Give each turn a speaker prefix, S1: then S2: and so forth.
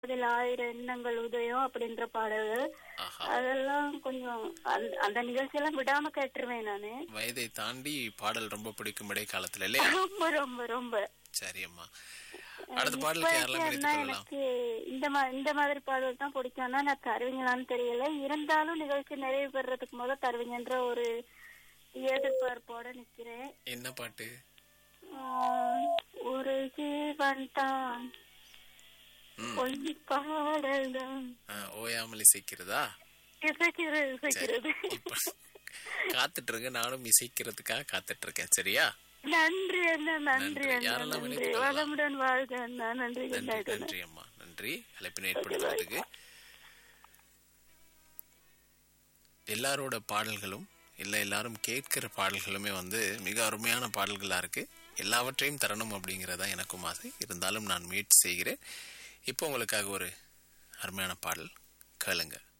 S1: அதில் ஆயிரம் எண்ணங்கள் உதயம் அப்படின்ற பாடல்கள்
S2: ஆஹா
S1: அதெல்லாம் கொஞ்சம் அந்த- அந்த நிகழ்ச்சியெல்லாம் விடாம கேட்டுருவேன் நானு
S2: வயதை தாண்டி பாடல் ரொம்ப பிடிக்கும் இடைக்காலத்துல இல்லையா
S1: ரொம்ப ரொம்ப ரொம்ப
S2: சரி அம்மா அடுத்த பாடலுக்கு யாரெல்லாம்
S1: இப்ப
S2: இணைத்துக்
S1: என்ன
S2: கொள்ளலாம்
S1: எனக்கு இந்த மா இந்த மாதிரி பாடல் தான் பிடிக்கும்னா நான் தருவீங்களான்னு தெரியல இருந்தாலும் நிகழ்ச்சி நிறைவு பெறதுக்கு முதல் தருவீங்கன்ற ஒரு எதிர்பார்ப்போட நிக்கிறேன்
S2: என்ன பாட்டு
S1: ஆஹ், ஒரு ஜீவன் தான்
S2: ம்.
S1: பொய் பாடல் தான்
S2: ஆ, ஓயாமல் இசைக்கிறதா
S1: இசைக்கிறது இசைக்கிறது
S2: இப்ப காத்துட்டு இருங்க நானும் இசைக்கிறதுக்காக காத்துட்டு இருக்கேன் சரியா
S1: நன்றி அண்ணா நன்றி
S2: நன்றி.
S1: அண்ணா
S2: யாரெல்லாம்
S1: நன்றி
S2: இணைத்துக் கொள்ளலாம்?
S1: வளமுடன் வாழ்க அண்ணா நன்றி
S2: நன்றி
S1: கொண்டாடுங்க
S2: நன்றி அம்மா நன்றி அழைப்பினை ஏற்படுத்துறதுக்கு எல்லாரோட பாடல்களும் இல்லை எல்லாரும் கேட்கிற பாடல்களுமே வந்து மிக அருமையான பாடல்களா இருக்கு எல்லாவற்றையும் தரணும் அப்படிங்கறதா எனக்கும் ஆசை இருந்தாலும் நான் முயற்சி செய்கிறேன் இப்போ உங்களுக்காக ஒரு அருமையான பாடல் கேளுங்க